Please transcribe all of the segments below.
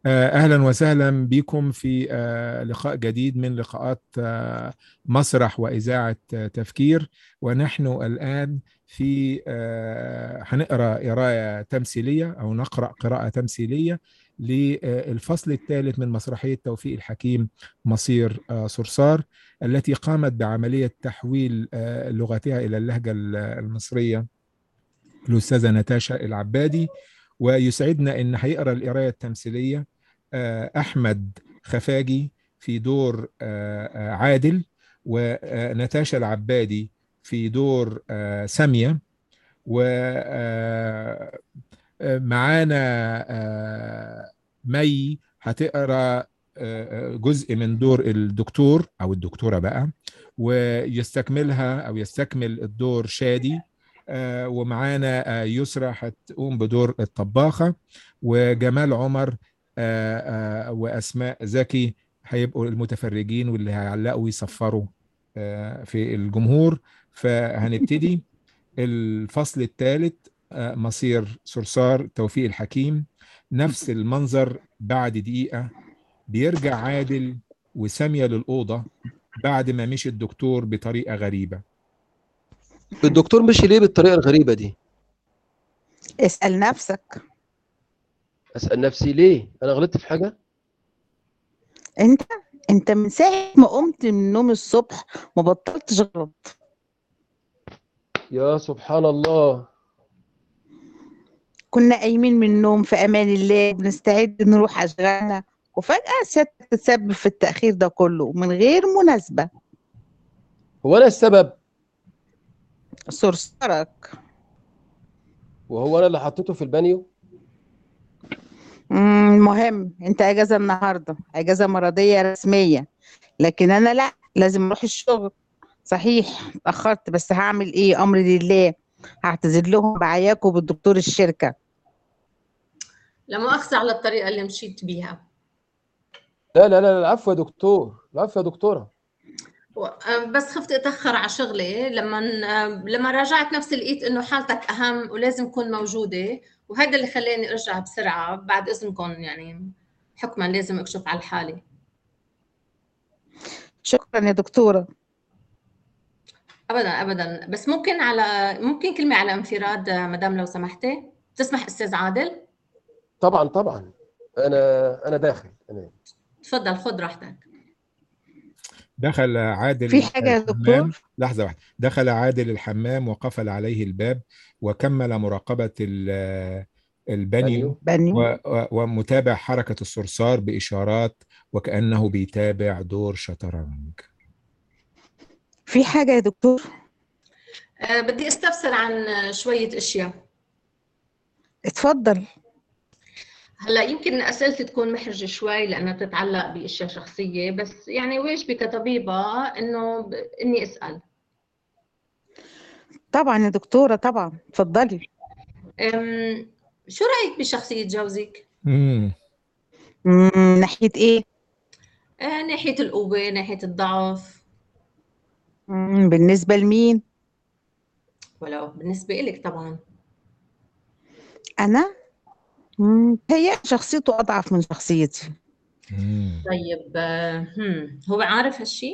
اهلا وسهلا بكم في لقاء جديد من لقاءات مسرح واذاعه تفكير ونحن الان في هنقرا قرايه تمثيليه او نقرا قراءه تمثيليه للفصل الثالث من مسرحيه توفيق الحكيم مصير صرصار التي قامت بعمليه تحويل لغتها الى اللهجه المصريه الاستاذه نتاشا العبادي ويسعدنا ان هيقرا القرايه التمثيليه احمد خفاجي في دور عادل ونتاشا العبادي في دور ساميه ومعانا مي هتقرا جزء من دور الدكتور او الدكتوره بقى ويستكملها او يستكمل الدور شادي ومعانا يسرى هتقوم بدور الطباخه وجمال عمر واسماء زكي هيبقوا المتفرجين واللي هيعلقوا ويصفروا في الجمهور فهنبتدي الفصل الثالث مصير صرصار توفيق الحكيم نفس المنظر بعد دقيقة بيرجع عادل وسامية للأوضة بعد ما مشي الدكتور بطريقة غريبة الدكتور مشي ليه بالطريقة الغريبة دي؟ اسأل نفسك أسأل نفسي ليه؟ أنا غلطت في حاجة؟ انت انت من ساعة ما قمت من النوم الصبح ما بطلتش غلط يا سبحان الله كنا قايمين من النوم في امان الله بنستعد نروح اشغالنا وفجأة سيادتك تسبب في التأخير ده كله من غير مناسبة هو أنا السبب صرصرك وهو أنا اللي حطيته في البانيو؟ المهم انت اجازة النهاردة اجازة مرضية رسمية لكن انا لا لازم اروح الشغل صحيح اتأخرت بس هعمل ايه امري لله هعتذر لهم بعياكم بالدكتور الشركة لا مؤاخذة على الطريقة اللي مشيت بيها لا لا لا العفو يا دكتور العفو يا دكتورة بس خفت اتاخر على شغلي لما لما راجعت نفسي لقيت انه حالتك اهم ولازم اكون موجوده وهذا اللي خلاني ارجع بسرعه بعد اذنكم يعني حكما لازم اكشف على الحاله شكرا يا دكتوره ابدا ابدا بس ممكن على ممكن كلمه على انفراد مدام لو سمحتي تسمح استاذ عادل طبعا طبعا انا انا داخل انا تفضل خذ راحتك دخل عادل في حاجة يا الحمام. دكتور؟ لحظة واحدة دخل عادل الحمام وقفل عليه الباب وكمل مراقبة ال- البانيو بني و- و- ومتابع حركة الصرصار بإشارات وكأنه بيتابع دور شطرنج في حاجة يا دكتور أه بدي استفسر عن شويه اشياء اتفضل هلا يمكن اسئلتي تكون محرجه شوي لانها بتتعلق باشياء شخصيه بس يعني واجبي كطبيبه انه ب... اني اسال طبعا يا دكتورة طبعا اتفضلي أم... شو رايك بشخصيه جوزك مم. مم، ناحية ايه أه ناحيه القوه ناحيه الضعف مم، بالنسبة لمين ولو بالنسبه لك طبعا انا مم، هي شخصيته اضعف من شخصيتي مم. طيب آه، هم. هو عارف هالشي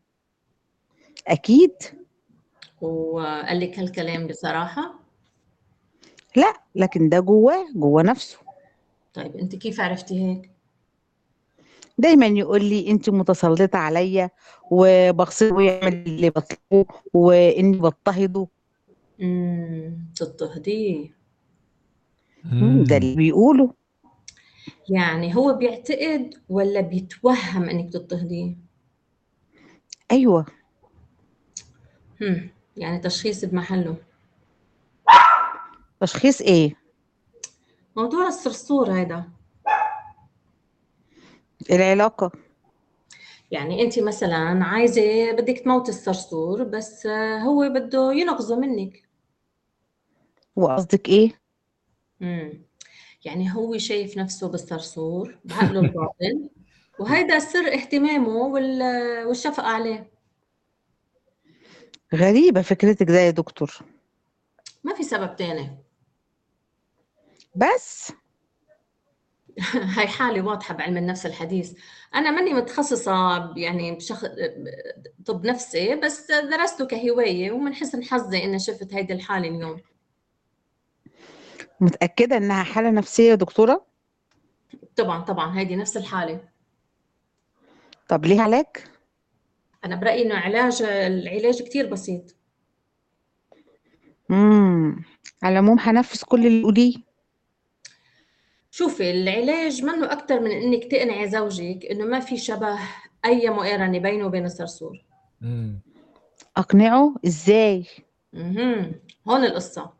اكيد وقال لك هالكلام بصراحه لا لكن ده جواه جوه نفسه طيب انت كيف عرفتي هيك دايما يقول لي انت متسلطة عليا وبغصبه ويعمل اللي بطلبه واني بضطهده امم تضطهديه مم، ده اللي بيقوله يعني هو بيعتقد ولا بيتوهم انك بتضطهديه ايوه هم. يعني تشخيص بمحله تشخيص ايه موضوع الصرصور هذا العلاقة يعني انت مثلا عايزه بدك تموتي الصرصور بس آه، هو بده ينقذه منك وقصدك ايه امم يعني هو شايف نفسه بالصرصور بعقله الباطن وهيدا سر اهتمامه وال- والشفقة عليه غريبة فكرتك ده يا دكتور ما في سبب تاني بس هاي حالة واضحة بعلم النفس الحديث أنا ماني متخصصة يعني بشخ... طب نفسي بس درسته كهواية ومن حسن حظي إني شفت هيدي الحالة اليوم متأكدة إنها حالة نفسية يا دكتورة؟ طبعا طبعا هيدي نفس الحالة طب ليه علاج؟ أنا برأيي إنه علاج العلاج كتير بسيط امم على العموم هنفذ كل اللي قوليه شوفي العلاج منه أكتر من إنك تقنعي زوجك إنه ما في شبه أي مقارنة بينه وبين الصرصور مم. أقنعه إزاي؟ مهم. هون القصة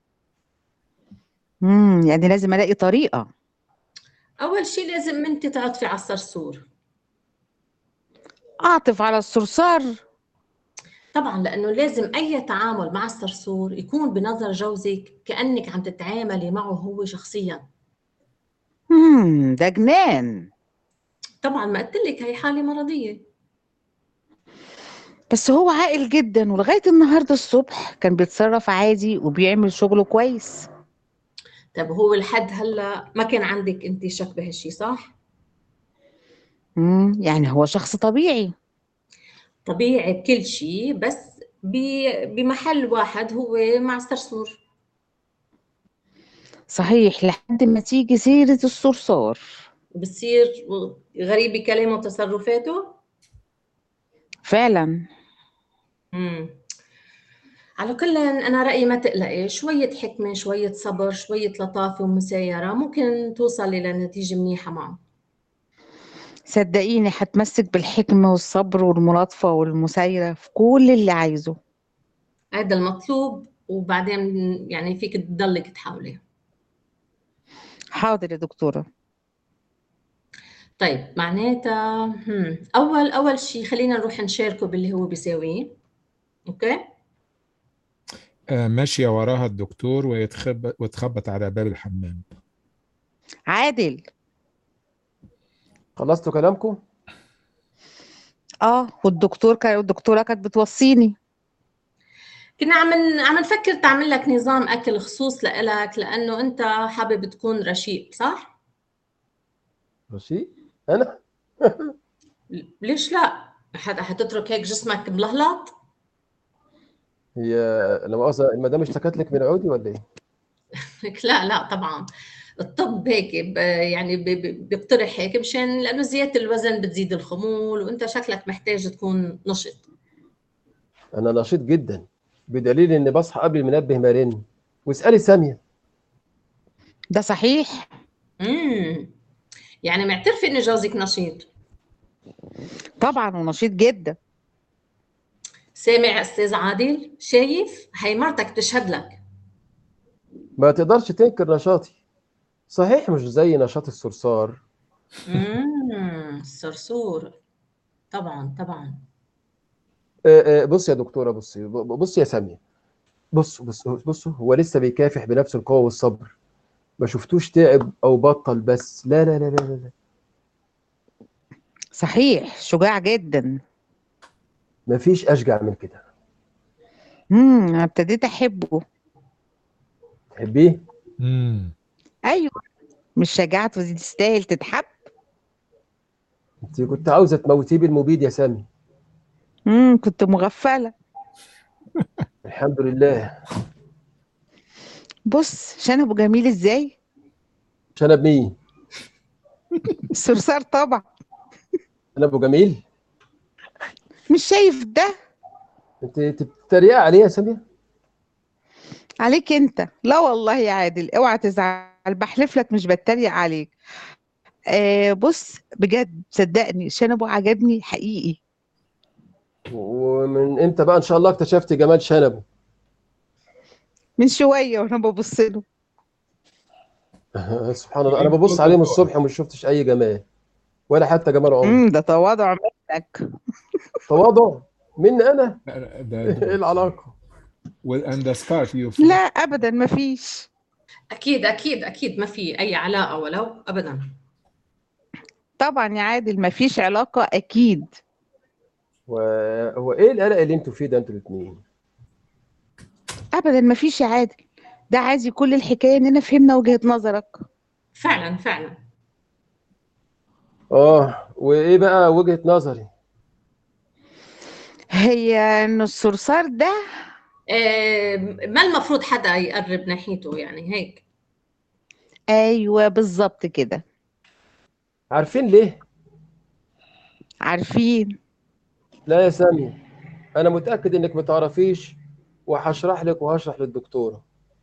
امم يعني لازم ألاقي طريقة أول شيء لازم أنت تعطفي على الصرصور أعطف على الصرصار طبعا لأنه لازم أي تعامل مع الصرصور يكون بنظر جوزك كأنك عم تتعاملي معه هو شخصيا امم ده جنان طبعا ما قلت لك هي حالة مرضية بس هو عاقل جدا ولغاية النهاردة الصبح كان بيتصرف عادي وبيعمل شغله كويس طب هو لحد هلا ما كان عندك انت شك بهالشي صح؟ امم يعني هو شخص طبيعي طبيعي بكل شيء بس ب- بمحل واحد هو مع الصرصور صحيح لحد ما تيجي سيرة الصرصار بصير غريب بكلامه وتصرفاته فعلا امم على كل انا رايي ما تقلقي شويه حكمه شويه صبر شويه لطافه ومسايره ممكن توصلي لنتيجه منيحه معه صدقيني هتمسك بالحكمة والصبر والملاطفة والمسايرة في كل اللي عايزه هذا المطلوب وبعدين يعني فيك تضلك تحاولي حاضر يا دكتورة طيب معناتها هم. اول اول شيء خلينا نروح نشاركه باللي هو بيساويه اوكي آه، ماشية وراها الدكتور ويتخبط وتخبط على باب الحمام عادل خلصتوا كلامكم اه والدكتور كان والدكتورة كانت بتوصيني كنا عم عم نفكر تعمل لك نظام اكل خصوص لإلك لانه انت حابب تكون رشيق صح رشيد انا ليش لا حت- حتترك هيك جسمك ملهلط هي لما مؤاخذة المدام اشتكت لك من عودي ولا ايه؟ لك لا لا طبعا الطب هيك ب- يعني ب- ب- بيقترح هيك مشان لانه زياده الوزن بتزيد الخمول وانت شكلك محتاج تكون نشط انا نشيط جدا بدليل اني بصحى قبل المنبه ما يرن واسالي ساميه ده صحيح امم يعني معترفه ان جوزك نشيط طبعا ونشيط جدا سامع استاذ عادل شايف هي مرتك بتشهد لك ما تقدرش تنكر نشاطي صحيح مش زي نشاط الصرصار امم الصرصور طبعا طبعا آه، آه، بص يا دكتوره بصي ب- بص يا ساميه بص بص بص هو لسه بيكافح بنفس القوه والصبر ما شفتوش تعب او بطل بس لا لا لا لا لا لا. صحيح شجاع جدا مفيش اشجع من كده امم انا ابتديت احبه تحبيه مم. ايوه مش شجاعته دي تستاهل تتحب انت كنت عاوزه تموتيه بالمبيد يا سامي امم كنت مغفلة الحمد لله بص شنبه جميل ازاي شنب مين الصرصار طبعا شنبه جميل مش شايف ده انت انت بتتريقي عليه يا ساميه عليك انت لا والله يا عادل اوعى تزعل بحلف لك مش بتريق عليك آه بص بجد صدقني شنبه عجبني حقيقي ومن امتى بقى ان شاء الله اكتشفت جمال شنبه من شويه وانا ببص له سبحان الله انا ببص عليه من الصبح ومش شفتش اي جمال ولا حتى جمال عمر امم ده تواضع منك تواضع مني انا ده- ده- ايه ده- العلاقه and the scarf you لا ابدا ما فيش اكيد اكيد اكيد ما في اي علاقه ولو ابدا طبعا يا عادل ما فيش علاقه اكيد وهو ايه القلق اللي انتوا فيه ده انتوا الاثنين ابدا ما فيش يا عادل ده عادي كل الحكايه اننا فهمنا وجهه نظرك فعلا فعلا اه وايه بقى وجهة نظري هي ان الصرصار ده آه، ما المفروض حدا يقرب ناحيته يعني هيك ايوه بالظبط كده عارفين ليه عارفين لا يا سامية انا متأكد انك ما تعرفيش وهشرح لك وهشرح للدكتورة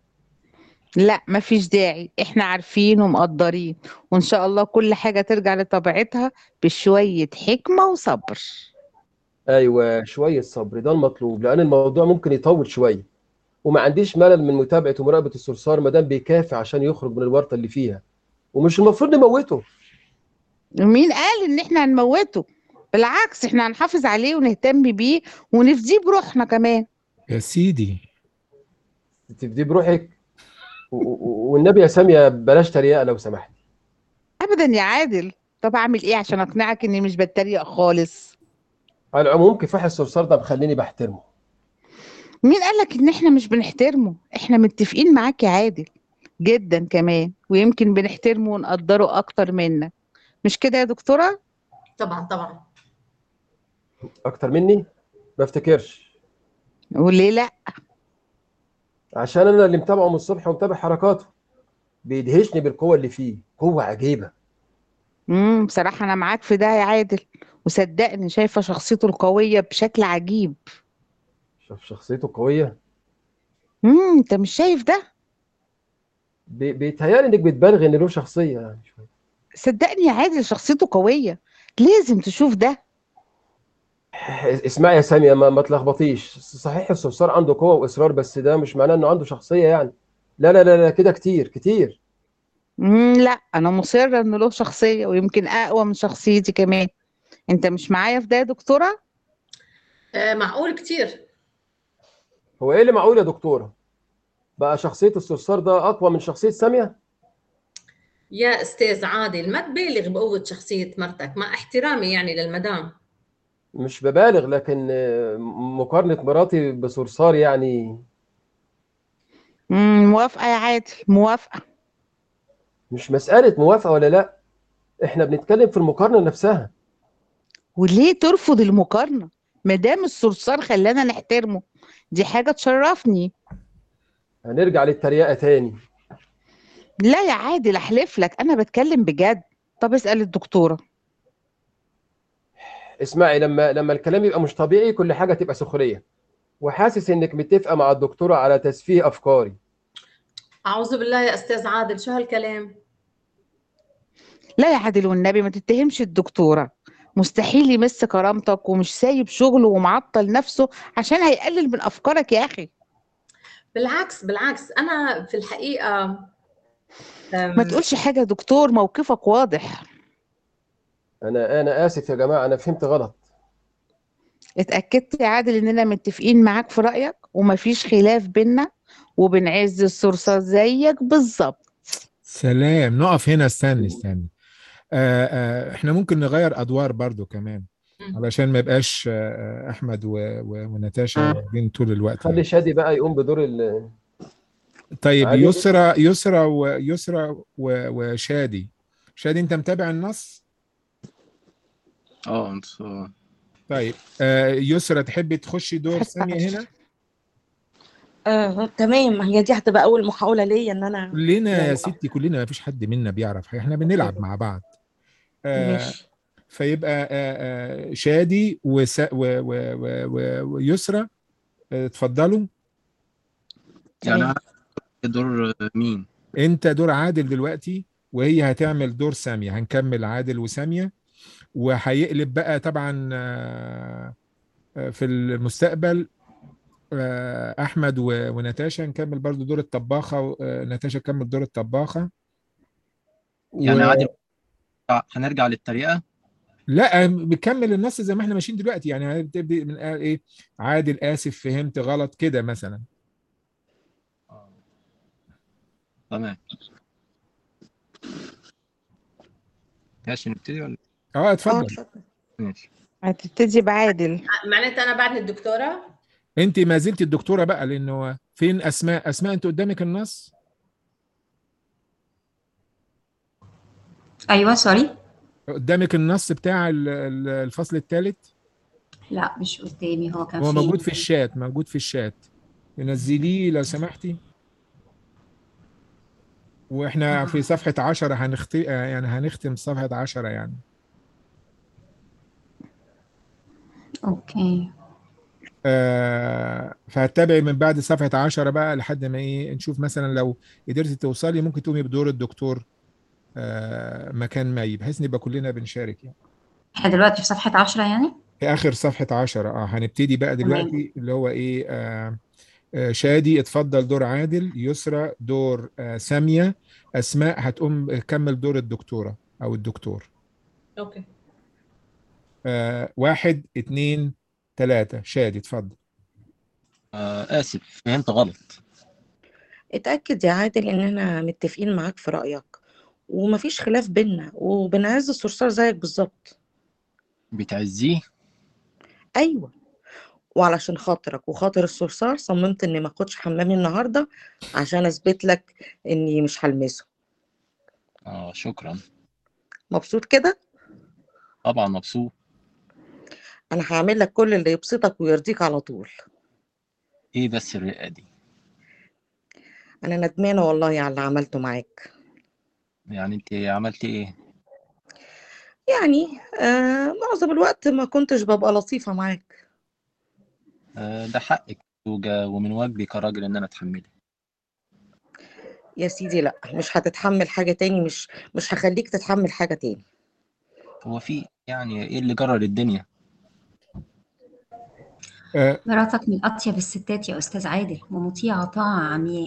لا مفيش داعي احنا عارفين ومقدرين وان شاء الله كل حاجة ترجع لطبيعتها بشوية حكمة وصبر ايوه شوية صبر ده المطلوب لان الموضوع ممكن يطول شوية وما عنديش ملل من متابعة ومراقبة الصرصار ما دام بيكافح عشان يخرج من الورطة اللي فيها ومش المفروض نموته مين قال ان احنا هنموته بالعكس احنا هنحافظ عليه ونهتم بيه ونفديه بروحنا كمان يا سيدي تفديه بروحك و- و- والنبي يا سامية بلاش تريقة لو سمحت ابدا يا عادل طب اعمل ايه عشان اقنعك اني مش بتريق خالص على العموم كفاح الصرصار ده مخليني بحترمه مين قالك ان احنا مش بنحترمه احنا متفقين معاك يا عادل جدا كمان ويمكن بنحترمه ونقدره اكتر منك مش كده يا دكتورة طبعا طبعا اكتر مني ما افتكرش وليه لا عشان انا اللي متابعه من الصبح ومتابع حركاته بيدهشني بالقوة اللي فيه قوة عجيبة امم بصراحة انا معاك في ده يا عادل وصدقني شايفة شخصيته القوية بشكل عجيب شوف شخصيته قوية امم انت مش شايف ده بي- بيتهيألي انك بتبالغ ان له شخصية يعني شوية صدقني يا عادل شخصيته قوية لازم تشوف ده اسمعي يا سامية ما, ما تلخبطيش صحيح الصرصار عنده قوة وإصرار بس ده مش معناه إنه عنده شخصية يعني لا لا لا لا كده كتير كتير امم لا انا مصرة انه له شخصية ويمكن اقوى من شخصيتي كمان انت مش معايا في ده يا دكتورة آه، معقول كتير هو إيه اللي معقول يا دكتورة؟ بقى شخصية الصرصار ده أقوى من شخصية سامية؟ يا استاذ عادل ما تبالغ بقوة شخصية مرتك مع احترامي يعني للمدام مش ببالغ لكن آه، مقارنة مراتي بصرصار يعني امم موافقة يا عادل موافقة مش مسألة موافقة ولا لا إحنا بنتكلم في المقارنة نفسها وليه ترفض المقارنة ما دام الصرصار خلانا نحترمه دي حاجة تشرفني هنرجع للتريقة تاني لا يا عادل احلف لك انا بتكلم بجد طب اسأل الدكتورة اسمعي لما لما الكلام يبقى مش طبيعي كل حاجة تبقى سخرية وحاسس إنك متفقة مع الدكتورة على تسفيه أفكاري أعوذ بالله يا استاذ عادل شو هالكلام لا يا عادل والنبي ما تتهمش الدكتورة مستحيل يمس كرامتك ومش سايب شغله ومعطل نفسه عشان هيقلل من افكارك يا اخي بالعكس بالعكس أنا في الحقيقة أم، ما تقولش حاجة يا دكتور موقفك واضح أنا أنا آسف يا جماعة أنا فهمت غلط اتأكدت يا عادل اننا متفقين معاك في رأيك ومفيش خلاف بينا وبين عز الصرصار زيك بالظبط سلام نقف هنا استني استني آه آه احنا ممكن نغير ادوار برضو كمان مم. علشان ما يبقاش آه احمد و- و- وناتاشا واخدين طول الوقت خلي يعني. شادي بقى يقوم بدور ال طيب عادي. يسرى يسرى ويسرى و- وشادي شادي انت متابع النص اه انت آه. طيب آه يسرى تحبي تخشي دور حتى سامية عشان- هنا آه، تمام هي دي هتبقى أول محاولة ليا إن أنا كلنا يا يعني ستي كلنا ما فيش حد منا بيعرف حاجة. احنا بنلعب مع بعض آه ماشي فيبقى آه آه شادي وس... و... و... و... و... ويسرى آه، اتفضلوا يعني تمام أنا دور مين انت دور عادل دلوقتي وهي هتعمل دور سامية هنكمل عادل وسامية وهيقلب بقى طبعا آه، آه، في المستقبل آه، احمد و- وناتاشا نكمل برضو دور الطباخة و- آه، ناتاشا تكمل دور الطباخة يعني و- عادل هنرجع للتريقة لا بكمل النص زي ما احنا ماشيين دلوقتي يعني هتبدأ من قال ايه عادل اسف فهمت غلط كده مثلا آه. تمام ماشي نبتدي ولا اه اه اتفضل اتفضل ماشي هتبتدي بعادل معناتها أنا بعد الدكتورة انت ما زلت الدكتورة بقى لانه فين اسماء اسماء انت قدامك النص ايوه سوري قدامك النص بتاع ال- ال- الفصل الثالث لا مش قدامي هو كان هو فين موجود في الشات موجود في الشات نزليه لو سمحتي واحنا في صفحة عشرة هنختم يعني هنختم صفحة عشرة يعني اوكي آه فهتتابعي من بعد صفحة عشرة بقى لحد ما ايه نشوف مثلا لو قدرتي توصلي ممكن تقومي بدور الدكتور آه مكان مي بحيث نبقى كلنا بنشارك يعني احنا دلوقتي في صفحة عشرة يعني في آخر صفحة عشرة اه هنبتدي بقى دلوقتي اللي هو ايه آه آه شادي اتفضل دور عادل يسرى دور آه سامية أسماء هتقوم كمل دور الدكتورة أو الدكتور اوكي آه واحد اتنين تلاتة شادي اتفضل آه آسف فهمت غلط اتأكد يا عادل إننا متفقين معاك في رأيك ومفيش خلاف بينا وبنعز الصرصار زيك بالظبط بتعزيه أيوة وعلشان خاطرك وخاطر الصرصار صممت إني ما اخدش حمامي النهاردة عشان أثبت لك إني مش هلمسه آه شكرا مبسوط كده؟ طبعا مبسوط أنا هعمل لك كل اللي يبسطك ويرضيك على طول إيه بس الرئة دي أنا ندمانة والله على اللي عملته معاك يعني أنت عملتي إيه يعني آه معظم الوقت ما كنتش ببقى لطيفة معاك آه ده حقك زوجة ومن واجبي كراجل إن أنا أتحمله يا سيدي لا مش هتتحمل حاجة تاني مش مش هخليك تتحمل حاجة تاني هو في يعني إيه اللي جرى للدنيا آه مراتك من أطيب الستات يا أستاذ عادل ومطيعة طاعة عمياء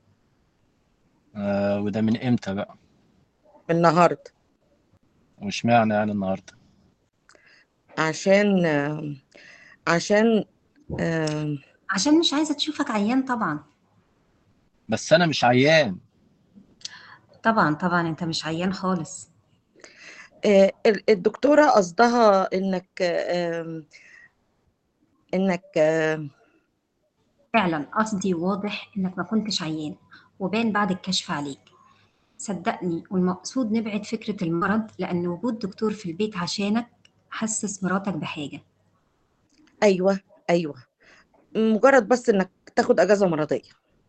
آه وده من إمتى بقى النهاردة وش معنى يعني النهاردة عشان آه عشان آه عشان مش عايزة تشوفك عيان طبعا بس أنا مش عيان طبعا طبعا أنت مش عيان خالص آه ال- الدكتورة قصدها إنك آه إنك آه فعلا قصدي واضح إنك ما كنتش عيان وبان بعد الكشف عليك صدقني والمقصود نبعد فكرة المرض لأن وجود دكتور في البيت عشانك حسس مراتك بحاجة أيوة أيوة مجرد بس إنك تاخد أجازة مرضية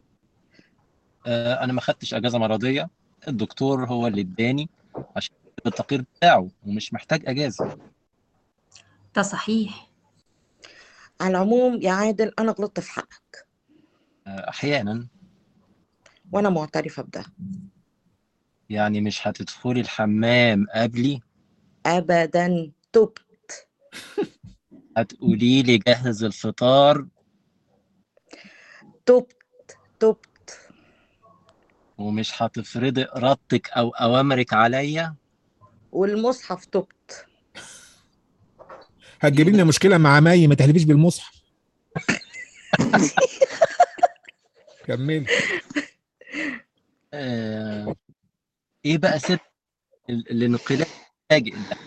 آه أنا ما خدتش أجازة مرضية الدكتور هو اللي اداني عشان التقرير بتاعه ومش محتاج أجازة ده صحيح على العموم يا عادل أنا غلطت في حقك آه أحيانا وأنا معترفة بده يعني مش هتدخلي الحمام قبلي أبدا تبت هتقولي لي جهز الفطار تبت تبت ومش هتفرضي إرادتك أو أوامرك عليا والمصحف تبت هتجيب لنا مشكلة مع مي ما تحلفيش بالمصحف كملي آه إيه بقى سر ال- الانقلاب المفاجئ ده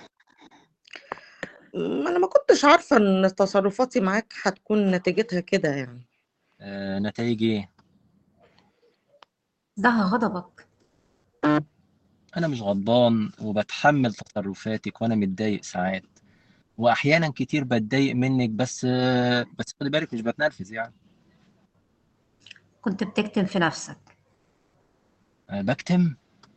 ما أنا ما كنتش عارفة إن تصرفاتي معاك هتكون نتيجتها كده يعني آه نتائج إيه؟ ده غضبك أنا مش غضبان وبتحمل تصرفاتك وأنا متضايق ساعات وأحيانا كتير بتضايق منك بس آه بس خدي بالك مش بتنرفز يعني كنت بتكتم في نفسك آه بكتم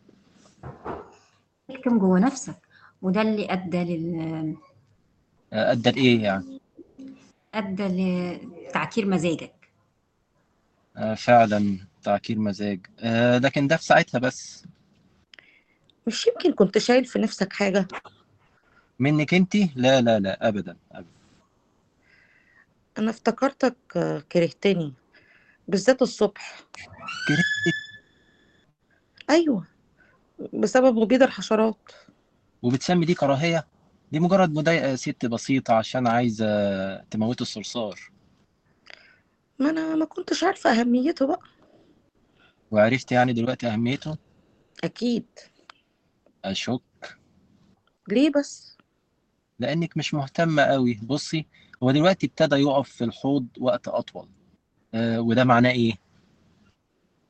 تكتم جوه نفسك وده اللي أدى لل آه أدى لإيه يعني؟ أدى لتعكير مزاجك آه فعلا تعكير مزاج آه لكن ده في ساعتها بس مش يمكن كنت شايل في نفسك حاجة منك انت لا لا لا ابدا ابدا أنا افتكرتك آه، كرهتني بالذات الصبح كرهتك أيوة بسبب مبيد الحشرات وبتسمي دي كراهيه دي مجرد مضايقه يا ست بسيطه عشان عايزه تموت الصرصار ما أنا ما كنتش عارفة أهميته بقى وعرفت يعني دلوقتي اهميته أكيد اشك ليه بس لانك مش مهتمه قوي بصي هو دلوقتي ابتدى يقف في الحوض وقت اطول آه وده معناه ايه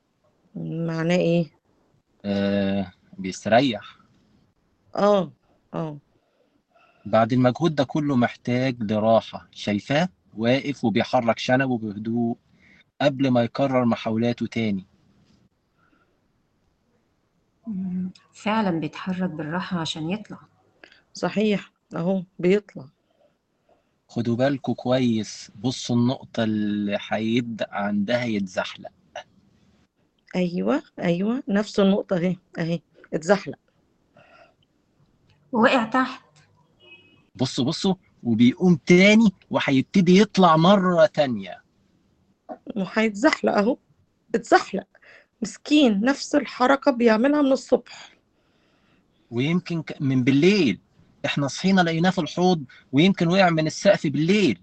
معناه إيه آه بيستريح آه اه بعد المجهود ده كله محتاج لراحة شايفاه واقف وبيحرك شنبه بهدوء قبل ما يكرر محاولاته تاني مم، فعلا بيتحرك بالراحة عشان يطلع صحيح اهو بيطلع خدوا بالكوا كويس بصوا النقطة اللي هيبدأ عندها يتزحلق ايوه ايوه نفس النقطة اهي اهي اتزحلق ووقع تحت بصوا بصوا وبيقوم تاني وهيبتدي يطلع مرة تانية وهيتزحلق اهو اتزحلق مسكين نفس الحركة بيعملها من الصبح ويمكن ك- من بالليل احنا صحينا لقيناه في الحوض ويمكن وقع من السقف بالليل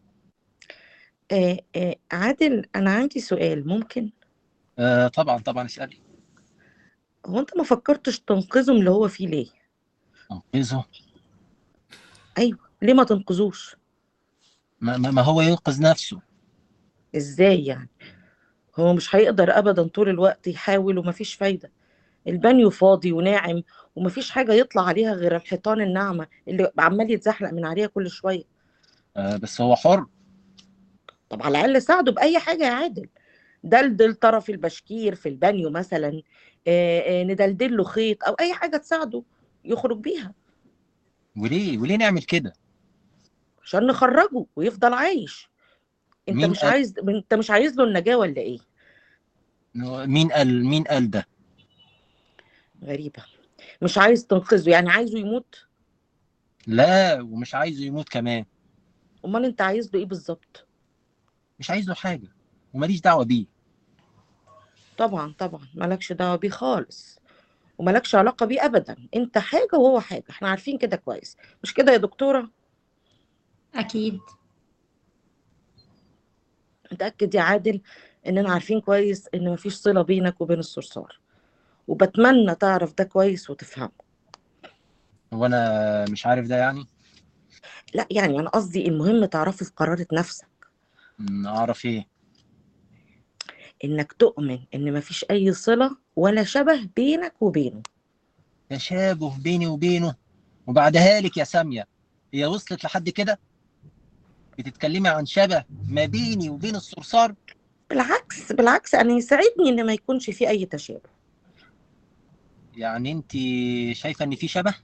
آه آه عادل انا عندي سؤال ممكن آه طبعا طبعا اسألي هو انت ما فكرتش تنقذه من اللي هو فيه ليه انقذه ايوه ليه ما تنقذوش ما, ما ما هو ينقذ نفسه ازاي يعني هو مش هيقدر ابدا طول الوقت يحاول ومفيش فايدة البانيو فاضي وناعم ومفيش حاجة يطلع عليها غير الحيطان الناعمة اللي عمال يتزحلق من عليها كل شوية آه بس هو حر طب على الأقل ساعده بأي حاجة يا عادل دلدل طرف البشكير في البانيو مثلا آه، آه، ندلدل له خيط أو أي حاجة تساعده يخرج بيها وليه وليه نعمل كده عشان نخرجه ويفضل عايش انت مين مش قال- عايز انت مش عايز له النجاة ولا ايه مين قال مين قال ده غريبة مش عايز تنقذه يعني عايزه يموت لا ومش عايزه يموت كمان امال انت عايز له ايه بالظبط مش عايز له حاجة وماليش دعوة بيه طبعا طبعا مالكش دعوة بيه خالص ومالكش علاقة بيه ابدا انت حاجة وهو حاجة احنا عارفين كده كويس مش كده يا دكتورة أكيد متأكد يا عادل إننا عارفين كويس إن مفيش صلة بينك وبين الصرصار وبتمنى تعرف ده كويس وتفهمه هو انا مش عارف ده يعني لا يعني أنا قصدي المهم تعرفه في قرارة نفسك م، اعرف ايه إنك تؤمن إن مفيش أي صلة ولا شبه بينك وبينه تشابه بيني وبينه وبعدها لك يا سامية هي وصلت لحد كده بتتكلمي عن شبه ما بيني وبين الصرصار بالعكس بالعكس أنا يساعدني إن ما يكونش في أي تشابه يعني انت شايفة ان في شبه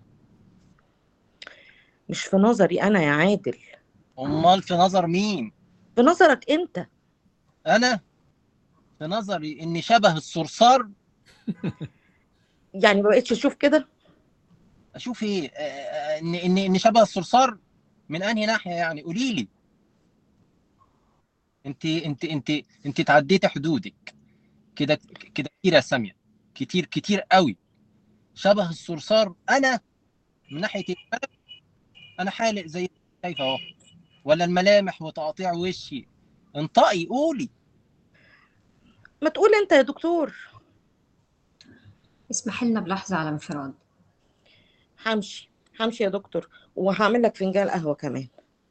مش في نظري أنا يا عادل امال في نظر مين في نظرك أنت انا في نظري ان شبه الصرصار يعني ما بقتش أشوف كده اشوف ايه آه، آه، ان ان ان شبه الصرصار من انهي ناحيه يعني قولي لي انت انت انت انت تعديتي حدودك كده كده كتير يا ساميه كتير كتير قوي شبه الصرصار انا من ناحيه الملامح انا حالق زي شايفه اهو ولا الملامح وتقطيع وشي انطقي قولي ما تقول أنت يا دكتور اسمح لنا بلحظة على انفراد همشي همشي يا دكتور وهعمل لك فنجان قهوة كمان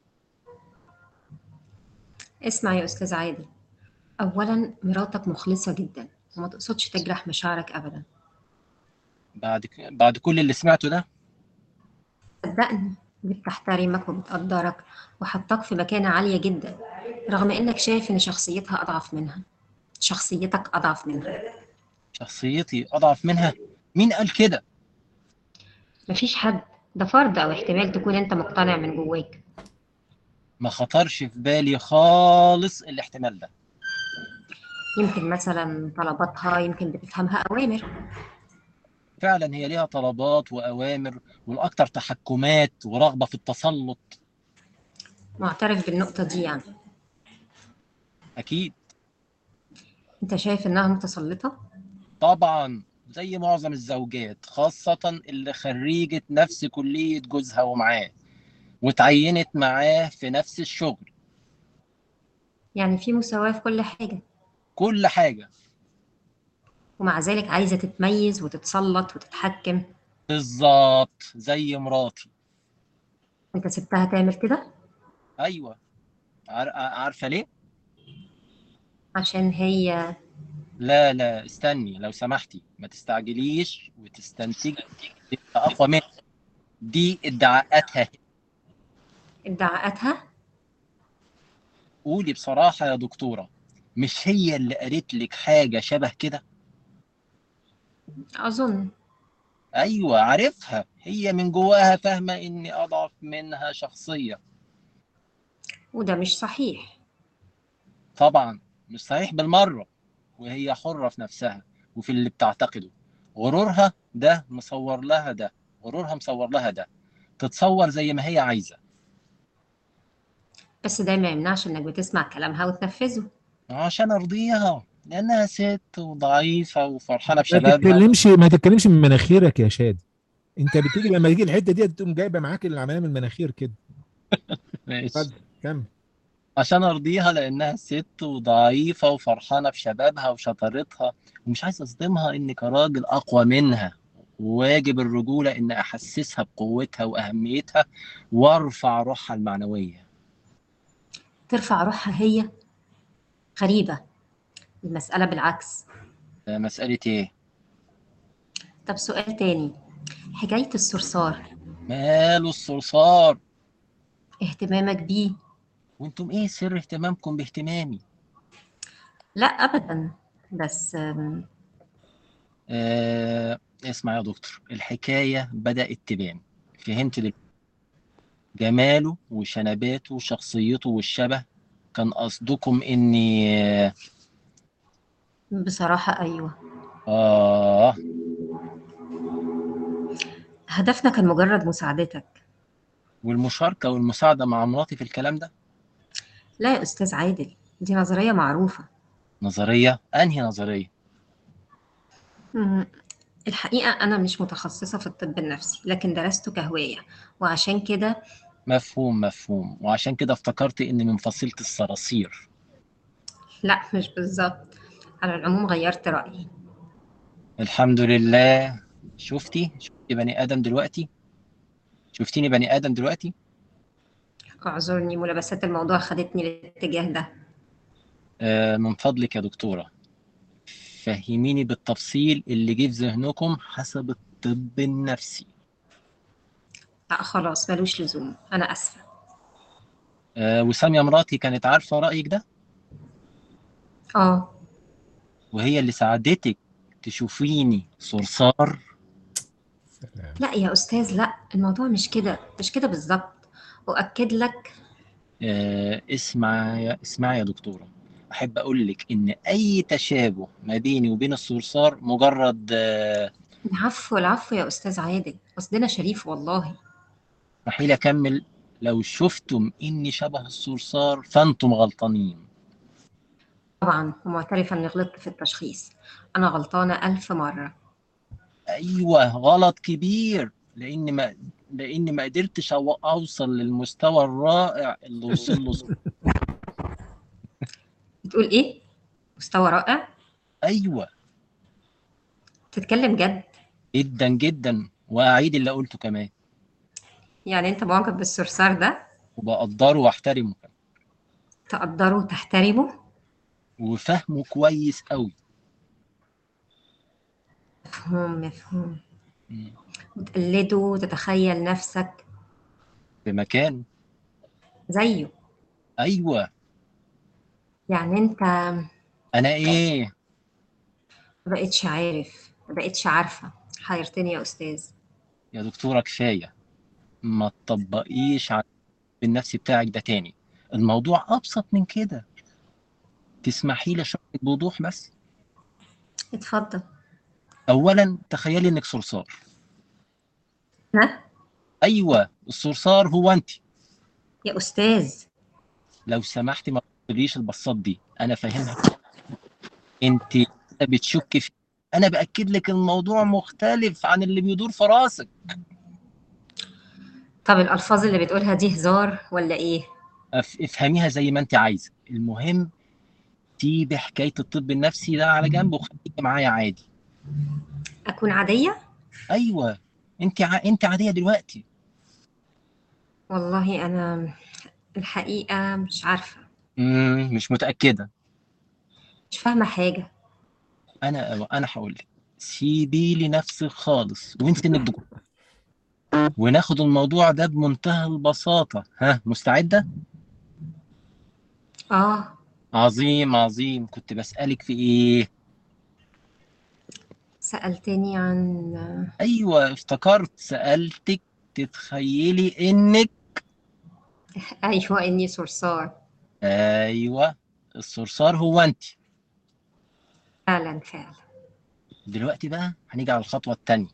اسمع يا أستاذ عادل أولا مراتك مخلصة جدا وما تقصدش تجرح مشاعرك أبدا بعد بعد كل اللي سمعته ده صدقني دي بتحترمك وبتقدرك وحطاك في مكانة عالية جدا رغم إنك شايف إن شخصيتها أضعف منها شخصيتك أضعف منها شخصيتي اضعف منها مين قال كده مفيش حد ده فرض أو احتمال تكون أنت مقتنع من جواك ما خطرش في بالي خالص الاحتمال ده يمكن مثلا طلباتها يمكن بتفهمها أوامر فعلا هي ليها طلبات وأوامر والأكثر تحكمات ورغبة في التسلط معترف بالنقطة دي يعني أكيد أنت شايف إنها متسلطة؟ طبعا زي معظم الزوجات خاصة اللي خريجة نفس كلية جوزها ومعاه وتعينت معاه في نفس الشغل يعني في مساواة في كل حاجة كل حاجة ومع ذلك عايزة تتميز وتتسلط وتتحكم بالظبط زي مراتي أنت سبتها تعمل كده أيوة عار- عارفة ليه؟ عشان هي لا لا استني لو سمحتي ما تستعجليش وتستنتجي تبقى أقوى مني دي ادعاءاتها ادعاءاتها قولي بصراحة يا دكتورة مش هي اللي قالت لك حاجة شبه كده أظن ايوه عارفها هي من جواها فاهمة اني اضعف منها شخصيا وده مش صحيح طبعا مش صحيح بالمرة وهي حرة في نفسها وفي اللي بتعتقده غرورها ده مصور لها ده غرورها مصور لها ده تتصور زي ما هي عايزة بس ده ما يمنعش إنك بتسمع كلامها وتنفذه عشان ارضيها لانها ست وضعيفة وفرحانة ما بشبابها تتكلمش ما تتكلمش من مناخيرك يا شادي انت بتيجي لما تيجي الحته دي تقوم جايبه معاك العمليه من المناخير كده ماشي اتفضل كمل عشان ارضيها لانها ست وضعيفة وفرحانة بشبابها وشطارتها ومش عايز اصدمها اني كراجل اقوى منها وواجب الرجولة ان احسسها بقوتها واهميتها وارفع روحها المعنوية ترفع روحها هي غريبة المسألة بالعكس ده مسألة ايه طب سؤال تاني حكاية الصرصار ماله الصرصار اهتمامك بيه وانتم ايه سر اهتمامكم باهتمامي لا أبدا بس أم، آه اسمع يا دكتور الحكاية بدأت تبان فهمت دل... جماله وشنباته وشخصيته والشبه كان قصدكم اني بصراحة أيوة اه هدفنا كان مجرد مساعدتك والمشاركة والمساعدة مع مراتي في الكلام ده لا يا أستاذ عادل دي نظرية معروفة نظرية انهي نظرية مم، الحقيقة أنا مش متخصصة في الطب النفسي لكن درسته كهواية وعشان كده مفهوم مفهوم وعشان كده افتكرت اني من فصيلة الصراصير لا مش بالظبط على العموم غيرت رأيي الحمد لله شفتي شفتي بني ادم دلوقتي شفتيني بني ادم دلوقتي اعذرني ملابسات الموضوع خدتني للاتجاه ده آه من فضلك يا دكتورة فهميني بالتفصيل اللي جه في ذهنكم حسب الطب النفسي لا خلاص ملوش لزوم أنا آسفة آه وسامية مراتي كانت عارفة رأيك ده آه وهي اللي ساعدتك تشوفيني صرصار سلام. لا يا أستاذ لا الموضوع مش كده مش كده بالظبط أؤكد لك آه اسمع يا اسمع يا دكتورة أحب أقول لك إن أي تشابه ما بيني وبين الصرصار مجرد آه العفو العفو يا أستاذ عادل قصدنا شريف والله مستحيل أكمل لو شفتم إني شبه الصرصار فأنتم غلطانين طبعا ومعترفة إني غلطت في التشخيص أنا غلطانة ألف مرة أيوه غلط كبير لأن ما لأن ما قدرتش أو- أوصل للمستوى الرائع اللي وصل له بتقول إيه؟ مستوى رائع؟ أيوه تتكلم جد جدا جدا وأعيد اللي قلته كمان يعني أنت معجب بالصرصار ده وبقدره واحترمه تقدره وتحترمه وفهمه كويس قوي مفهوم مفهوم مم. وتقلده وتتخيل نفسك بمكانه زيه ايوه يعني أنت انا ايه ما بقتش عارف ما بقتش عارفة حيرتني يا أستاذ يا دكتوره كفايه ما تطبقيش على النفسي بتاعك ده تاني الموضوع ابسط من كده تسمحي لي اشرح لك بوضوح بس اتفضل اولا تخيلي انك صرصار ها ايوه الصرصار هو انت يا أستاذ لو سمحتي ما تقوليش البصات دي انا فاهمها انت بتشك في انا باكد لك الموضوع مختلف عن اللي بيدور في راسك طب الألفاظ اللي بتقولها دي هزار ولا إيه؟ أف- افهميها زي ما انت عايزه المهم سيبي حكايه الطب النفسي ده على جنب وخليكي معايا عادي أكون عادية؟ ايوه انت ع... انت عاديه دلوقتي والله أنا الحقيقة مش عارفة مم مش متاكده مش فاهمة حاجة انا انا هقول لك سيبي لي نفسك خالص وانت انك دكتور وناخد الموضوع ده بمنتهى البساطة ها مستعدة؟ اه عظيم عظيم كنت بسألك في ايه؟ سألتني عن ايوه افتكرت سألتك تتخيلي انك ايوه اني صرصار ايوه الصرصار هو انت فعلا فعلا دلوقتي بقى هنيجي على الخطوة التانية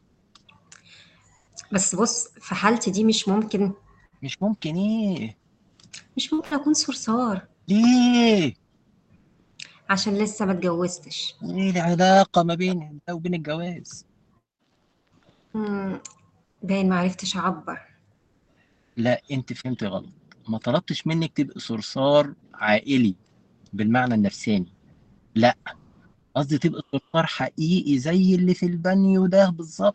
بس بص في حالتي دي مش ممكن مش ممكن ايه مش ممكن اكون صرصار ليه عشان لسه ما اتجوزتش ايه العلاقة ما بين ده وبين الجواز مم، باين ما عرفتش اعبر لا انت فهمت غلط ما طلبتش منك تبقى صرصار عائلي بالمعنى النفساني لا قصدي تبقى صرصار حقيقي زي اللي في البانيو ده بالظبط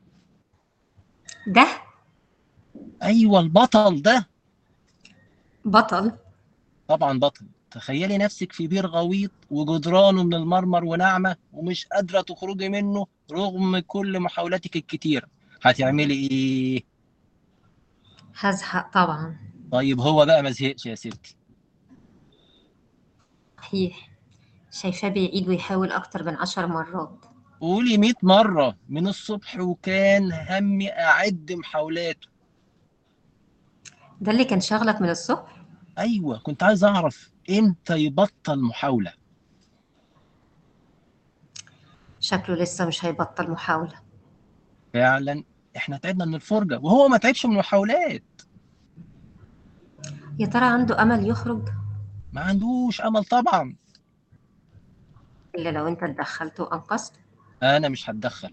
ده ايوه البطل ده بطل طبعا بطل تخيلي نفسك في بير غويط وجدرانه من المرمر وناعمة ومش قادرة تخرجي منه رغم كل محاولاتك الكتيرة هتعملي ايه؟ هزهق طبعا طيب هو بقى ما زهقش يا ستي صحيح شايفاه بيعيد ويحاول اكتر من عشر مرات قولي 100 مرة من الصبح وكان همي أعد محاولاته ده اللي كان شغلك من الصبح أيوة كنت عايز أعرف إمتى يبطل محاولة شكله لسه مش هيبطل محاولة فعلا إحنا تعبنا من الفرجة وهو ما تعبش من المحاولات يا ترى عنده امل يخرج ما عندوش أمل طبعا الا لو انت اتدخلت وانقذت أنا مش هتدخل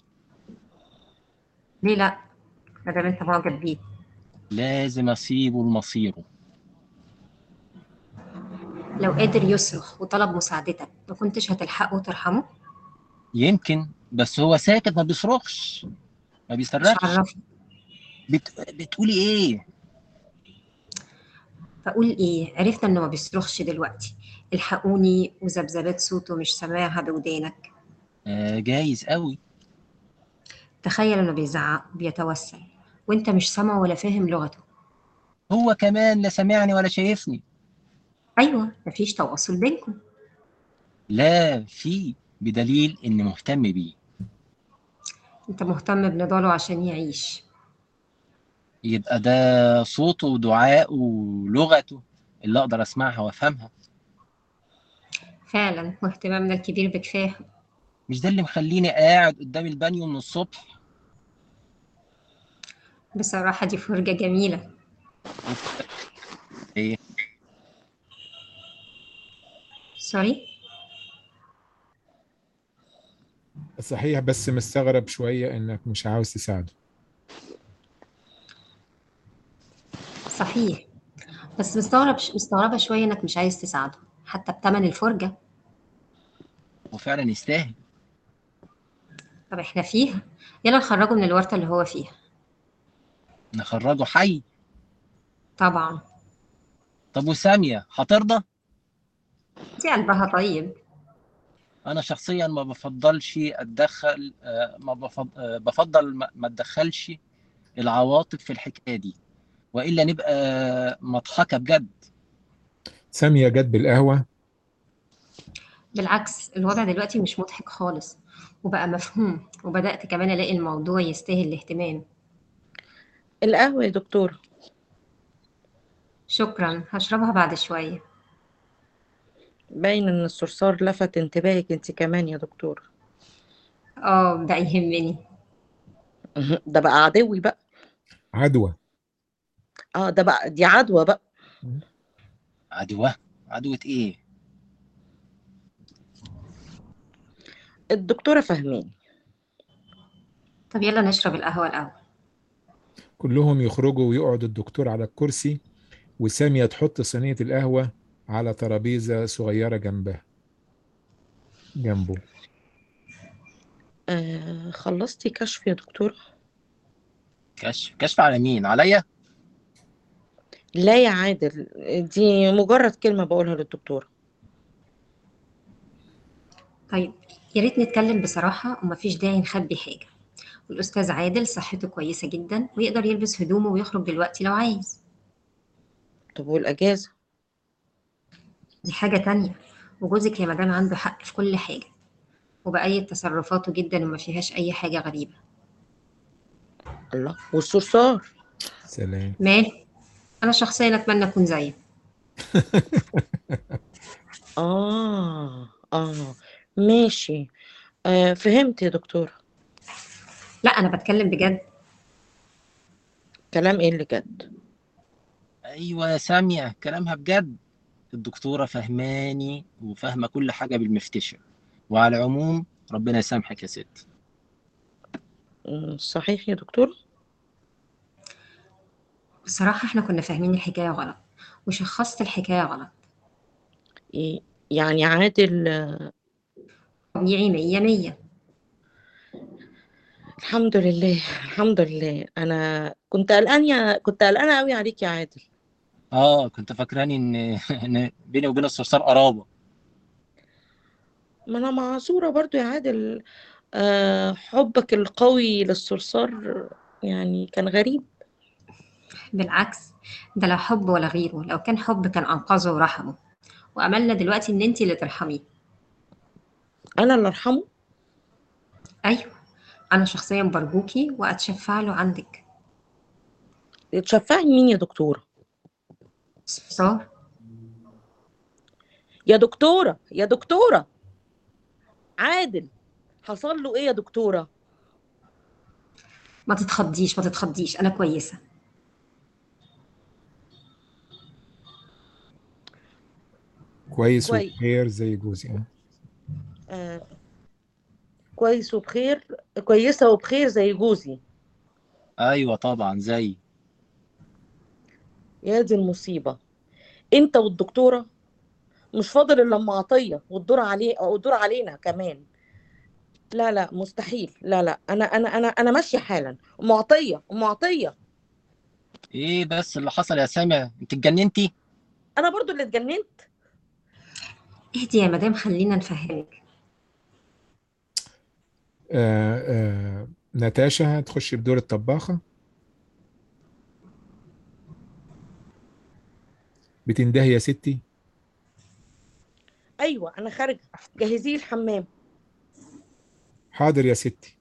ليه لا ما دام انت معجب بيه لازم أسيبه لمصيره لو قادر يصرخ وطلب مساعدتك ما كنتش هتلحقه وترحمه يمكن بس هو ساكت ما بيصرخش ما مش بيصرخش عرفني بت... بتقولي إيه؟ فقول ايه عرفنا انه ما بيصرخش دلوقتي الحقوني وذبذبات صوته مش سامعها بودانك آه جايز قوي تخيل انه بيزعق بيتوسل وانت مش سامعه ولا فاهم لغته هو كمان لا سامعني ولا شايفني ايوه مفيش تواصل بينكم لا في بدليل إني مهتم بيه انت مهتم بنضاله عشان يعيش يبقى ده صوته ودعائه ولغته اللي اقدر اسمعها وافهمها فعلا واهتمامنا الكبير بكفاه مش ده اللي مخليني قاعد قدام البانيو من الصبح بصراحة دي فرجة جميلة ايه سوري صحيح بس مستغرب شوية انك مش عاوز تساعده صحيح بس مستغرب مستغربة شوية انك مش عايز تساعده حتى بتمن الفرجة وفعلا يستاهل طب احنا فيها يلا نخرجه من الورطة اللي هو فيها نخرجه حي طبعا طب وسامية هترضى دي قلبها طيب انا شخصيا ما بفضلش اتدخل آه، ما بفضل, آه، بفضل ما ما اتدخلش العواطف في الحكايه دي والا نبقى مضحكه بجد سامية جت بالقهوة بالعكس الوضع دلوقتي مش مضحك خالص وبقى مفهوم وبدأت كمان ألاقي الموضوع يستاهل الاهتمام القهوة يا دكتور شكرا هشربها بعد شوية باين ان الصرصار لفت انتباهك انت كمان يا دكتور اه بقى يهمني ده بقى عدوي بقى عدوى اه ده بقى دي عدوى بقى عدوة عدوة ايه الدكتورة فهماني طب يلا نشرب القهوة الأول كلهم يخرجوا ويقعد الدكتور على الكرسي وسامية تحط صينية القهوة على ترابيزة صغيرة جنبها جنبه آه خلصتي كشف يا دكتور كشف كشف على مين عليا لا يا عادل دي مجرد كلمة بقولها للدكتور طيب يا ريت نتكلم بصراحة ومفيش داعي نخبي حاجة والأستاذ عادل صحته كويسة جدا ويقدر يلبس هدومه ويخرج دلوقتي لو عايز طب والاجازه دي حاجة تانية وجوزك يا مدام عنده حق في كل حاجة وبأيد تصرفاته جدا وما فيهاش أي حاجة غريبة الله والصرصار سلام مال أنا شخصيا أتمنى أكون زيه اه اه ماشي آه فهمت يا دكتورة لا أنا بتكلم بجد كلام ايه اللي جد ايوه يا ساميه كلامها بجد الدكتوره فهماني وفاهمه كل حاجه بالمفتشر وعلى العموم ربنا يسامحك يا ست مم، صحيح يا دكتورة بصراحة احنا كنا فاهمين الحكاية غلط وشخصت الحكاية غلط إيه، يعني عادل آه، طبيعي مية مية الحمد لله الحمد لله انا كنت قلقان يا كنت قلقانه قوي عليك يا عادل اه كنت فاكراني ان ان بيني وبين الصرصار قرابه ما انا معذوره برضو يا عادل آه حبك القوي للصرصار يعني كان غريب بالعكس ده لا حب ولا غيره لو كان حب كان أنقذه ورحمه وأملنا دلوقتي إن انتي اللي ترحميه انا اللي ارحمه أيوة أنا شخصيا برجوكي وأتشفع له عندك تشفعي مين يا دكتوره صار يا دكتوره يا دكتوره عادل حصل له ايه يا دكتوره ما تتخضيش ما تتخضيش أنا كويسة كويس كويس. وبخير زي جوزي اه آه كويس وبخير كويسه وبخير زي جوزي ايوه طبعا زي يا دي المصيبة انت والدكتورة مش فاضل الا ام عطية والدور عليه او الدور علينا كمان لا لا مستحيل لا لا انا انا انا انا ماشية حالا ام عطية ام عطية ايه بس اللي حصل يا ساميه انت اتجننتي انا برضو اللي اتجننت اهدي يا مدام خلينا نفهمك آه، آه، ناتاشا هتخش بدور الطباخة بتندهي يا ستي ايوه انا خارجة جهزي لي الحمام حاضر يا ستي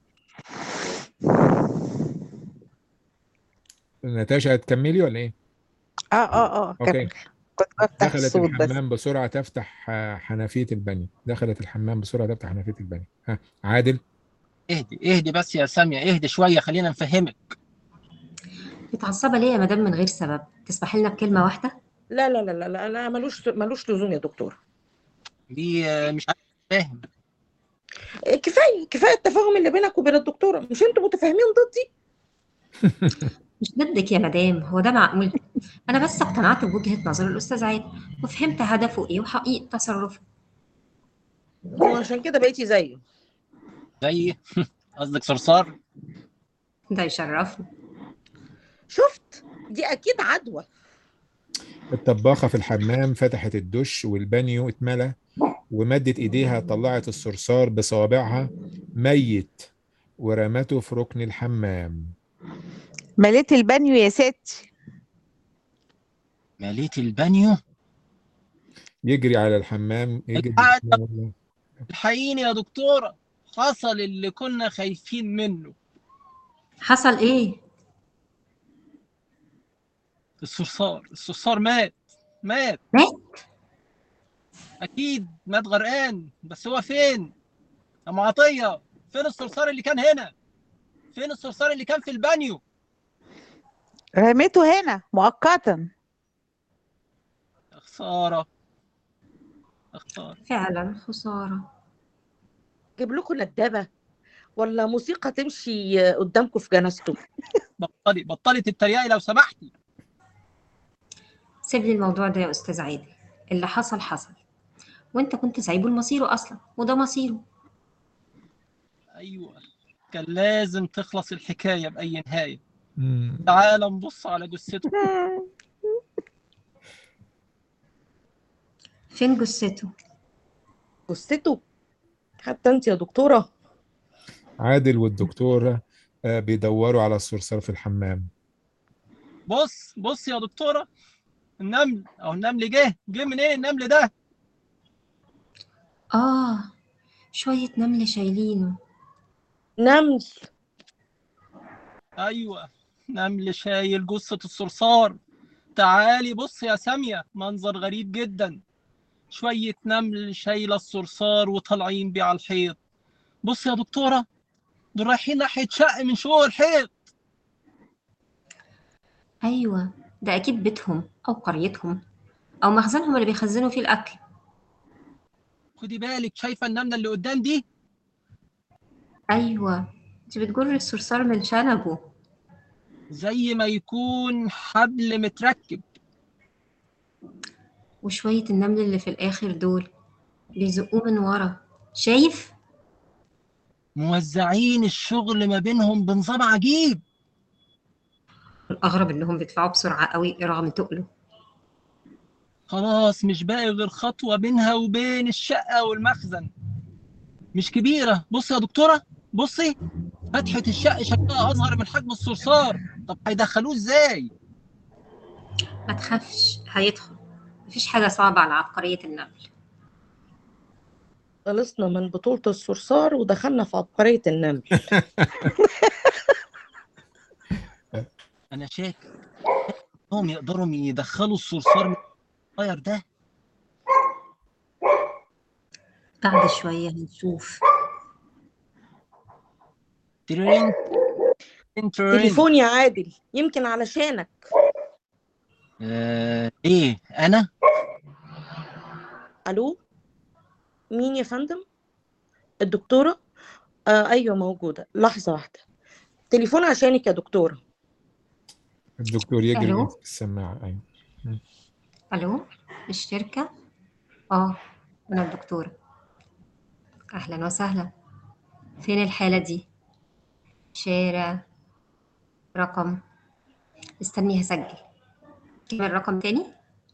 ناتاشا هتكملي ولا ايه؟ اه اه اه اوكي كمل كنت بفتح دخلت الصوت بس الحمام بسرعة تفتح آه، حنفية البانيو دخلت الحمام بسرعة تفتح حنفية البانيو ها عادل اهدي اهدي بس يا ساميه اهدي شويه خلينا نفهمك متعصبة ليه يا مدام من غير سبب تسمحي لنا بكلمة واحدة لا لا لا لا لا, لا ملوش ملوش لزوم يا دكتور دي آه، مش عارف فاهم إيه، كفاية كفاية التفاهم اللي بينك وبين الدكتورة مش انتوا متفاهمين ضدي مش ضدك يا مدام هو ده معقول أنا بس اقتنعت بوجهة نظر الأستاذ عادل وفهمت هدفه إيه وحقيقة تصرفه وعشان كده بقيتي زيه زي قصدك صرصار ده يشرفني شفت دي اكيد عدوى الطباخة في الحمام فتحت الدش والبانيو اتملى ومدت ايديها طلعت الصرصار بصوابعها ميت ورمته في ركن الحمام مليت البانيو يا ستي مليت البانيو يجري على الحمام يجري القعدة. الحمام. الحقيني يا دكتوره حصل اللي كنا خايفين منه حصل إيه؟ الصرصار الصرصار مات مات مات؟ اكيد مات غرقان بس هو فين يا ام عطيه فين الصرصار اللي كان هنا فين الصرصار اللي كان في البانيو رميته هنا مؤقتا يا خساره يا خساره فعلا خسارة اجيب لكم ندبه ولا موسيقى تمشي قدامكم في جنازته بطلي بطلي تتريقي لو سمحتي سيب لي الموضوع ده يا أستاذ عادل اللي حصل حصل وأنت كنت سايبه لمصيره أصلا وده مصيره ايوه كان لازم تخلص الحكايه باي نهايه مم. تعال نبص على جثته فين جثته؟ جثته حتى انت يا دكتوره عادل والدكتورة آه، بيدوروا على الصرصار في الحمام بص بص يا دكتوره النمل او النمل جه جه من ايه النمل ده آه شوية نمل شايلينه نمل ايوه نمل شايل جثه الصرصار تعالي بص يا ساميه منظر غريب جدا شويه نمل شايله الصرصار وطالعين بيه على الحيط بص يا دكتوره دول رايحين ناحيه شق من شقوق الحيط أيوة ده أكيد بيتهم أو قريتهم أو مخزنهم اللي بيخزنوا فيه الأكل خدي بالك شايفه النمله اللي قدام دي أيوة دي بتجر الصرصار من شنبه زي ما يكون حبل متركب وشوية النمل اللي في الآخر دول بيزقوه من ورا شايف؟ موزعين الشغل ما بينهم بنظام عجيب الأغرب إنهم بيدفعوا بسرعة قوي رغم تقله خلاص مش باقي غير خطوة بينها وبين الشقة والمخزن مش كبيرة بصي يا دكتورة بصي فتحة الشقة شكلها أصغر من حجم الصرصار طب هيدخلوه إزاي؟ ما تخافش هيدخل مفيش حاجة صعبة على عبقرية النمل خلصنا من بطولة الصرصار ودخلنا في عبقرية النمل أنا شاكك هم يقدروا يدخلوا الصرصار من الصغير ده بعد شوية هنشوف ترين ترين تليفون يا عادل يمكن علشانك آه إيه أنا؟ الو مين يا فندم الدكتورة آه ايوه موجودة لحظة واحدة تليفون عشانك يا دكتورة الدكتور يجري ألو؟ يمسك السماعة أيوة ألو الشركة؟ آه أنا الدكتورة أهلا وسهلا فين الحالة دي؟ شارع رقم استني هسجل كمل رقم تاني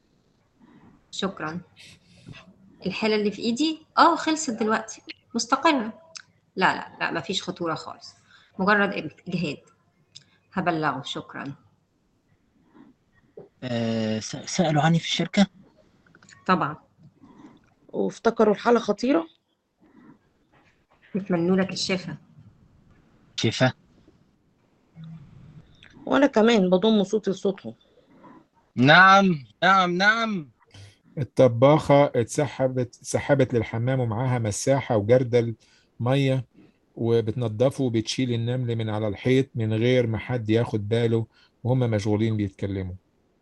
شكرا الحالة اللي في إيدي آه خلصت دلوقتي مستقرة لا لا لا مفيش خطورة خالص مجرد إجهاد هبلغه شكرا آه س- سألوا عني في الشركة؟ طبعا وافتكروا الحالة خطيرة نتمنوا لك الشفاء شفا وانا كمان بضم صوتي لصوتهم نعم نعم نعم الطباخة اتسحبت سحبت للحمام ومعاها مساحة وجردل مية وبتنضفه وبتشيل النمل من على الحيط من غير ما حد ياخد باله وهم مشغولين بيتكلموا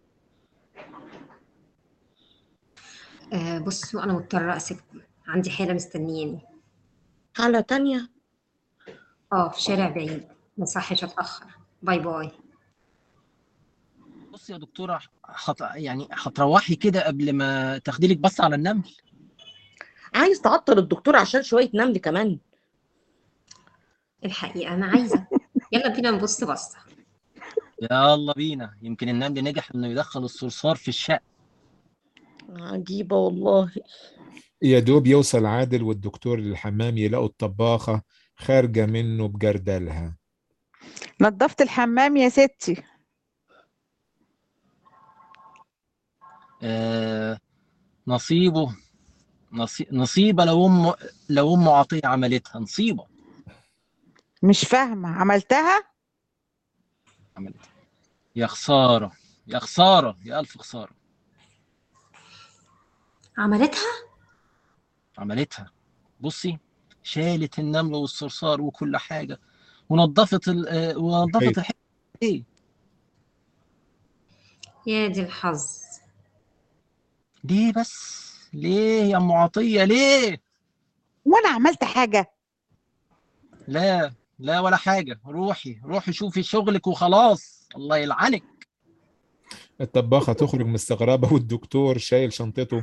آه بصوا أنا مضطرة أسيبكم عندي حالة مستنياني حالة تانية اه في شارع بعيد ما صحش اتاخر باي باي بص يا دكتورة حط... يعني هتروحي كده قبل ما تاخدي لك بص على النمل عايز تعطل الدكتور عشان شوية نمل كمان الحقيقه انا عايزه يلا بينا نبص بصه يلا بينا يمكن النمل نجح انه يدخل الصرصار في الشقة عجيبة والله يا دوب يوصل عادل والدكتور للحمام يلاقوا الطباخة خارجة منه بجردلها نظفت الحمام يا ستي آه... نصيبه نصي... نصيبة لو ام لو ام عطية عملتها نصيبة مش فاهمة عملتها عملتها يا خسارة يا خسارة يا ألف خسارة عملتها عملتها بصي شالت النمل والصرصار وكل حاجة ونظفت ال... آه، ونظفت الحيط. الحيط ايه يا دي الحظ ليه بس ليه يا ام عطية ليه وانا عملت حاجة لا لا ولا حاجة روحي روحي شوفي شغلك وخلاص الله يلعنك الطباخة تخرج مستغربة والدكتور شايل شنطته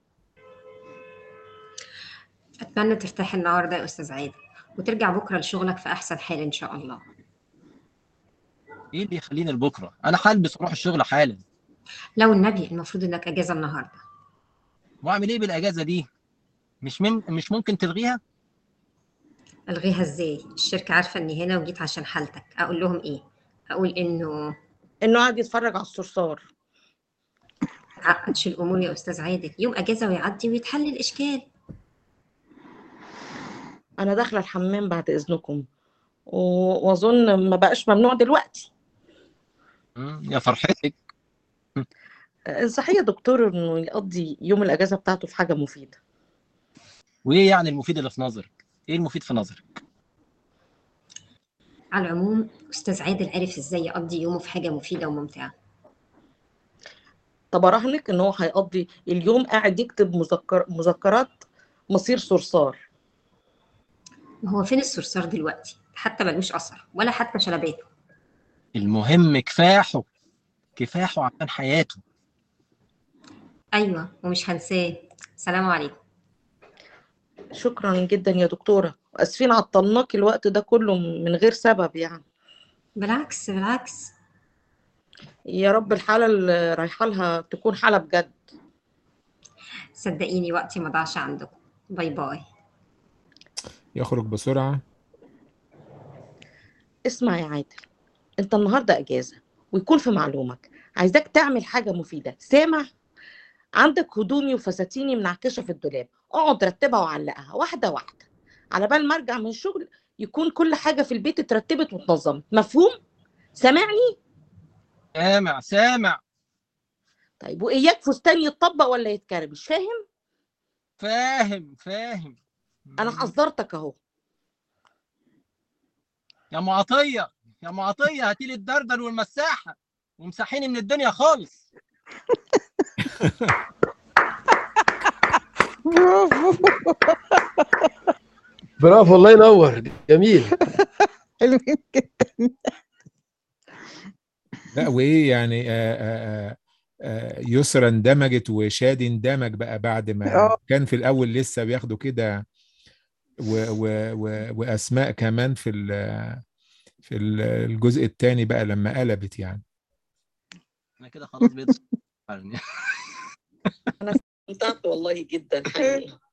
اتمنى ترتاح النهارده يا استاذ عادل وترجع بكره لشغلك في احسن حال ان شاء الله ايه اللي يخليني لبكرة انا هلبس واروح الشغل حالا لو النبي المفروض انك اجازه النهارده واعمل ايه بالاجازة دي مش من... مش ممكن تلغيها الغيها ازاي الشركه عارفه اني هنا وجيت عشان حالتك اقول لهم ايه اقول انه انه قاعد يتفرج على الصرصار تعقدش الامور يا استاذ عادل يوم اجازه ويعدي ويتحل الاشكال انا داخله الحمام بعد اذنكم و- واظن ما بقاش ممنوع دلوقتي مم، يا فرحتك صحيح يا دكتور انه يقضي يوم الاجازه بتاعته في حاجه مفيده وايه يعني المفيد اللي في نظرك ايه المفيد في نظرك على العموم استاذ عادل عرف ازاي يقضي يومه في حاجه مفيده وممتعه طب اراهنك ان هو هيقضي اليوم قاعد يكتب مذكر مذكرات مصير صرصار وهو فين الصرصار دلوقتي حتى ملوش اثر ولا حتى شلباته المهم كفاحه كفاحه عشان حياته ايوه ومش هنساه سلام عليكم شكرا جدا يا دكتوره واسفين عطلناك الوقت ده كله من غير سبب يعني بالعكس بالعكس يا رب الحاله اللي رايحه لها تكون حاله بجد صدقيني وقتي ما ضاعش عندكم باي باي يخرج بسرعة اسمع يا عادل انت النهارده اجازه ويكون في معلومك عايزاك تعمل حاجه مفيده سامع عندك هدومي وفساتيني منعكشه في الدولاب اقعد رتبها وعلقها واحده واحده على بال ما ارجع من الشغل يكون كل حاجه في البيت اترتبت واتنظمت مفهوم سامعني سامع سامع طيب واياك فستان يتطبق ولا يتكرمش فاهم فاهم فاهم انا مم. حذرتك اهو يا معطيه يا معطيه هاتي لي الدردل والمساحه ومسحيني من الدنيا خالص برافو برافو الله ينور جميل حلوين جدا لا وايه يعني آه، آه، آه، يسرا اندمجت وشادي اندمج بقى بعد ما اه كان في الاول لسه بياخدوا كده و- و- و- واسماء كمان في ال- في ال- الجزء الثاني بقى لما قلبت يعني انا كده خلاص بقيت استمتعت والله جدا حقيقي